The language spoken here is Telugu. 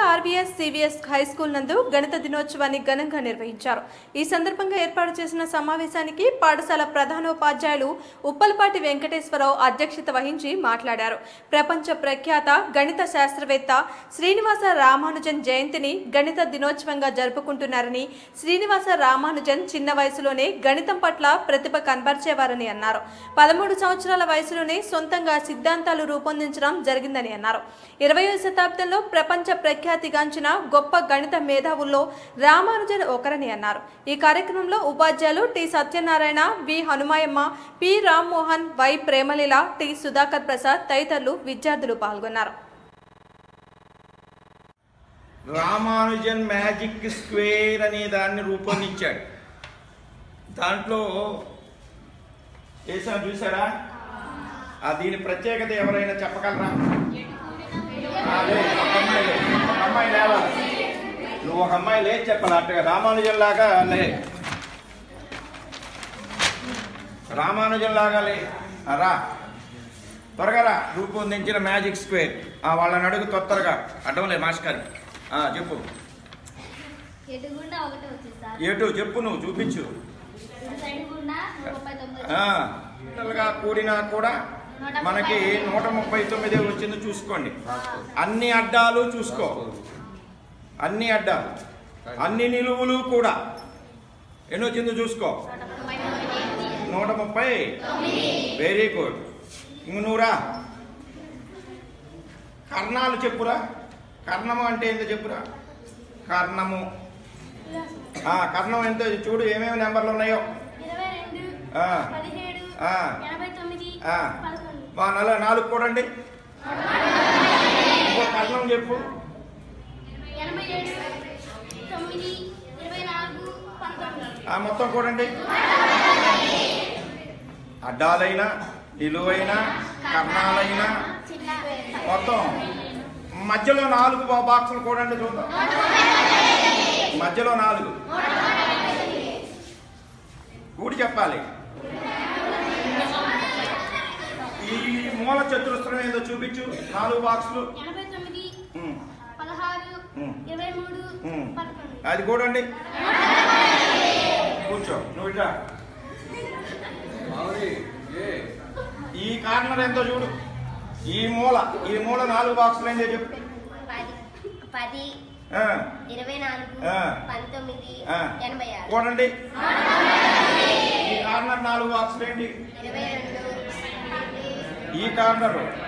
ఆర్వీఎస్ సివిఎస్ హై స్కూల్ నందు గణిత దినోత్సవాన్ని ఘనంగా నిర్వహించారు ఈ సందర్భంగా ఏర్పాటు చేసిన సమావేశానికి పాఠశాల ప్రధానోపాధ్యాయులు ఉప్పలపాటి వెంకటేశ్వరరావు అధ్యక్షత వహించి మాట్లాడారు ప్రపంచ ప్రఖ్యాత గణిత శాస్త్రవేత్త శ్రీనివాస రామానుజన్ జయంతిని గణిత దినోత్సవంగా జరుపుకుంటున్నారని శ్రీనివాస రామానుజన్ చిన్న వయసులోనే గణితం పట్ల ప్రతిభ కనబర్చేవారని అన్నారు పదమూడు సంవత్సరాల వయసులోనే సొంతంగా సిద్ధాంతాలు రూపొందించడం జరిగిందని అన్నారు ఇరవయో శతాబ్దంలో ప్రపంచ ప్రఖ్యాతిగాంచిన గొప్ప గణిత మేధావుల్లో రామానుజన్ ఒకరని అన్నారు ఈ కార్యక్రమంలో ఉపాధ్యాయులు T Satyanarayana V Hanumayamma P Rammohan Y Premaleela T Sudhakar Prasad తదితరులు విద్యార్థులు పాల్గొన్నారు రామానుజన్ మ్యాజిక్ స్క్వేర్ అనే దాన్ని రూపొందించాడు దాంట్లో వేసాం చూసారా ఆ దీని ప్రత్యేకత ఎవరైనా చెప్పగలరా ఆ, లే, ఒక అమ్మాయి లే. ఒక అమ్మాయి లేవాలి నువ్వు ఒక అమ్మాయి లేదు చెప్పాలి అట్టుగా రామానుజన్ లాగా లే రామానుజన్ లాగా లే ఆ, రా త్వరగా రా రూపొందించిన మ్యాజిక్ స్క్వేర్ ఆ, వాళ్ళని అడుగు త్వరగా అడ్డం లే మాస్టర్ ఆ, చెప్పు ఎటు గుండా ఒకటి వచ్చింది సార్ ఏటు చెప్పు నువ్వు చూపించు ఇటు సైడ్ గుండా నూట ముప్పై తొమ్మిది ఆ, టోటల్గా కూడినా కూడా మనకి నూట ముప్పై తొమ్మిది వచ్చింది చూసుకోండి అన్ని అడ్డాలు చూసుకో అన్ని అడ్డాలు అన్ని నిలువులు కూడా ఎన్ని వచ్చిందో చూసుకో నూట ముప్పై తొమ్మిది నూట ముప్పై వెరీ గుడ్ ఇంక నువ్వురా కర్ణాలు చెప్పురా కర్ణము అంటే ఏంటో చెప్పురా కర్ణము ఆ, కర్ణం ఎంతో చూడు ఏమేమి నెంబర్లు ఉన్నాయో ఇరవై రెండు ఆ, పదిహేడు ఆ. ఎనభై తొమ్మిది ఆ. పదకొండు మా నెల నాలుగు కూడండి ఇంకో కర్ణం చెప్పు ఎనభై ఏడు తొమ్మిది ఇరవై నాలుగు పంతొమ్మిది ఆ మొత్తం కూడండి అడ్డాలైనా నిలువైనా కర్ణాలైనా చిన్న మొత్తం మధ్యలో నాలుగు బా- బాక్సులు కూడండి చూద్దాం మధ్యలో నాలుగు కూడి చెప్పాలి ఈ మూల చతురస్రం ఏదో చూపించు నాలుగు బాక్సులు ఎనభై తొమ్మిది ఉమ్, పదహారు ఉమ్. ఇరవై మూడు ఉమ్. పదకొండు అది కూడండి కూర్చో నువ్వు ఇట్రా ఈ కార్నర్ ఎంతో చూడు ఈ మూల ఈ మూల నాలుగు బాక్సులు ఏంటో చెప్పు పది పది ఆ, ఇరవై నాలుగు ఆ. పంతొమ్మిది ఆ. ఎనభై ఆరు కూడండి ఈ కార్నర్ నాలుగు బాక్సులు ఏంటి ఇరవై రెండు ఈ కార్నర్